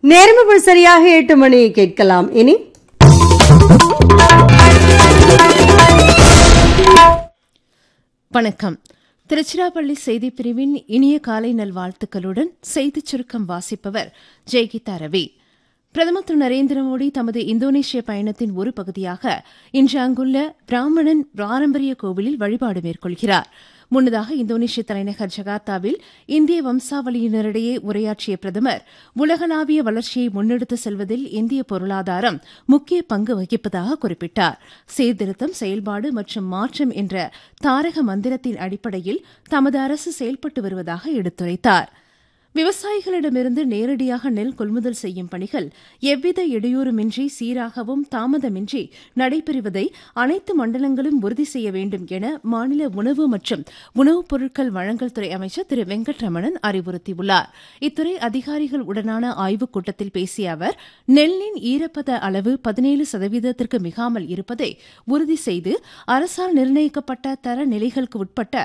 நேர்மபுள் சரியாக எட்டு மணியை கேட்கலாம் இனி வணக்கம் திருச்சிராப்பள்ளி செய்திப் பிரிவின் இனிய காலை நல்வாழ்த்துக்களுடன் செய்திச் சுருக்கம் வாசிப்பவர் ஜெய்கீதா ரவி பிரதமர் திரு நரேந்திர மோடி தமது இந்தோனேஷிய பயணத்தின் ஒரு பகுதியாக இன்று அங்குள்ள பிராமணன் பாரம்பரிய கோவிலில் வழிபாடு மேற்கொள்கிறார் முன்னதாக இந்தோனேஷிய தலைநகர் ஜகார்த்தாவில் இந்திய வம்சாவளியினரிடையே உரையாற்றிய பிரதமர் உலகளாவிய வளர்ச்சியை முன்னெடுத்து செல்வதில் இந்திய பொருளாதாரம் முக்கிய பங்கு வகிப்பதாக குறிப்பிட்டார் சீர்திருத்தம் செயல்பாடு மற்றும் மாற்றம் என்ற தாரக மந்திரத்தின் அடிப்படையில் தமது அரசு செயல்பட்டு வருவதாக எடுத்துரைத்தார் விவசாயிகளிடமிருந்து நேரடியாக நெல் கொள்முதல் செய்யும் பணிகள் எவ்வித இடையூறுமின்றி சீராகவும் தாமதமின்றி நடைபெறுவதை அனைத்து மண்டலங்களும் உறுதி செய்ய வேண்டும் என மாநில உணவு மற்றும் உணவுப் பொருட்கள் வழங்கல் துறை அமைச்சர் திரு வெங்கட்ரமணன் அறிவுறுத்தியுள்ளார் இத்துறை அதிகாரிகள் உடனான ஆய்வுக் கூட்டத்தில் பேசிய அவர் நெல்லின் ஈரப்பத அளவு பதினேழு சதவீதத்திற்கு மிகாமல் இருப்பதை உறுதி செய்து அரசால் நிர்ணயிக்கப்பட்ட தர நிலைகளுக்கு உட்பட்ட